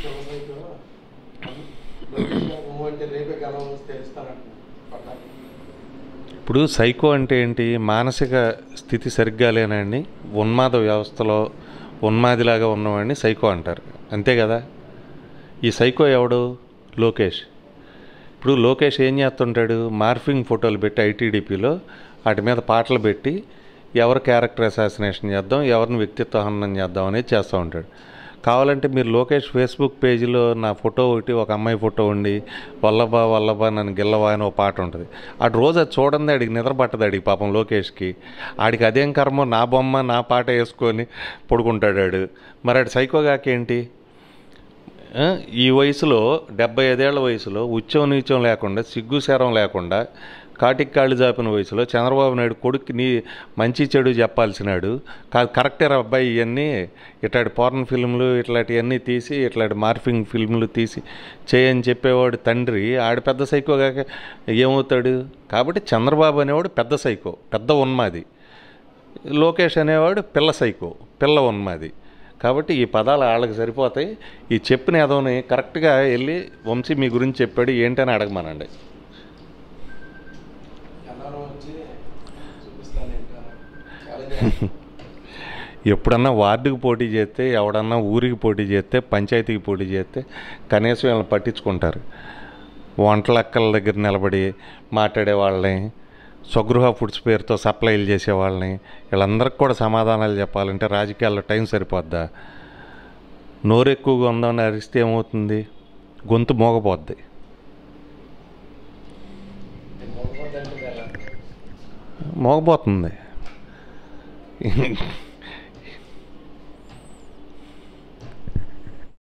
వ్యవసాయకు లోకేష్ గారు ఊ అంటే రేపే గెలవం తెలుస్తానంటున్నాను పట్టాలి ఇప్పుడు సైకో అంటే ఏంటి మానసిక స్థితి సరిగ్గా లేనండి ఉన్మాద వ్యవస్థలో ఉన్మాదిలాగా ఉన్నవాడిని సైకో అంటారు అంతే కదా ఈ సైకో ఎవడు లోకేష్ ఇప్పుడు లోకేష్ ఏం చేస్తుంటాడు మార్ఫింగ్ ఫోటోలు పెట్టి ఐటీడీపీలో వాటి మీద పాటలు పెట్టి ఎవరు క్యారెక్టర్ అసాసినేషన్ చేద్దాం ఎవరిని వ్యక్తిత్వ హననం చేద్దాం అనేది చేస్తూ ఉంటాడు కావాలంటే మీరు లోకేష్ ఫేస్బుక్ పేజీలో నా ఫోటో ఒకటి ఒక అమ్మాయి ఫోటో ఉండి వల్లభా వల్లభా నన్ను గిల్లవా అని ఒక పాట ఉంటుంది అటు రోజు అది చూడండి అడిగి నిద్ర పట్టదు అడిగి పాపం లోకేష్కి ఆడికి అదేం కర్మ నా బొమ్మ నా పాట వేసుకొని పడుకుంటాడు ఆడు మరి ఆడు సైకోగాకేంటి ఆ, ఈ వయసులో డెబ్బై ఐదేళ్ల వయసులో ఉచ్చం నీచం లేకుండా సిగ్గు శరం లేకుండా కాటికి కాళ్ళు జాపిన వయసులో చంద్రబాబు నాయుడు కొడుక్కి నీ మంచి చెడు చెప్పాల్సినాడు కాదు కరెక్టే రా అబ్బాయి ఇవన్నీ ఇట్లాంటి పోర్న్ ఫిల్మ్లు ఇట్లాంటివన్నీ తీసి ఇట్లాంటి మార్ఫింగ్ ఫిల్మ్లు తీసి చేయని చెప్పేవాడు తండ్రి ఆడు పెద్ద సైకోగా ఏమవుతాడు కాబట్టి చంద్రబాబు అనేవాడు పెద్ద సైకో పెద్ద ఉన్మాది లోకేష్ అనేవాడు పిల్ల సైకో పిల్ల ఉన్మాది కాబట్టి ఈ పదాలు వాళ్ళకి సరిపోతాయి ఈ చెప్పిన ఏదోని కరెక్ట్గా వెళ్ళి వంశీ మీ గురించి చెప్పాడు ఏంటని అడగమనండి ఎన్నారో వచ్చి చూపిస్తాను ఇంకా ఛాలెంజ్ ఎప్పుడన్నా వార్డుకి పోటీ చేస్తే ఎవడన్నా ఊరికి పోటీ చేస్తే పంచాయతీకి పోటీ చేస్తే కనీసం వీళ్ళని పట్టించుకుంటారు వంటలక్కల దగ్గర నిలబడి మాట్లాడే వాళ్ళని స్వగృహ ఫుడ్స్ పేరుతో సప్లైలు చేసే వాళ్ళని వీళ్ళందరికీ కూడా సమాధానాలు చెప్పాలంటే రాజకీయాల్లో టైం సరిపోద్దా నోరు ఎక్కువగా ఉందని అరిస్తే ఏమవుతుంది గొంతు మోగపోద్ది మోకపోతే ఎలా మోగపోతుంది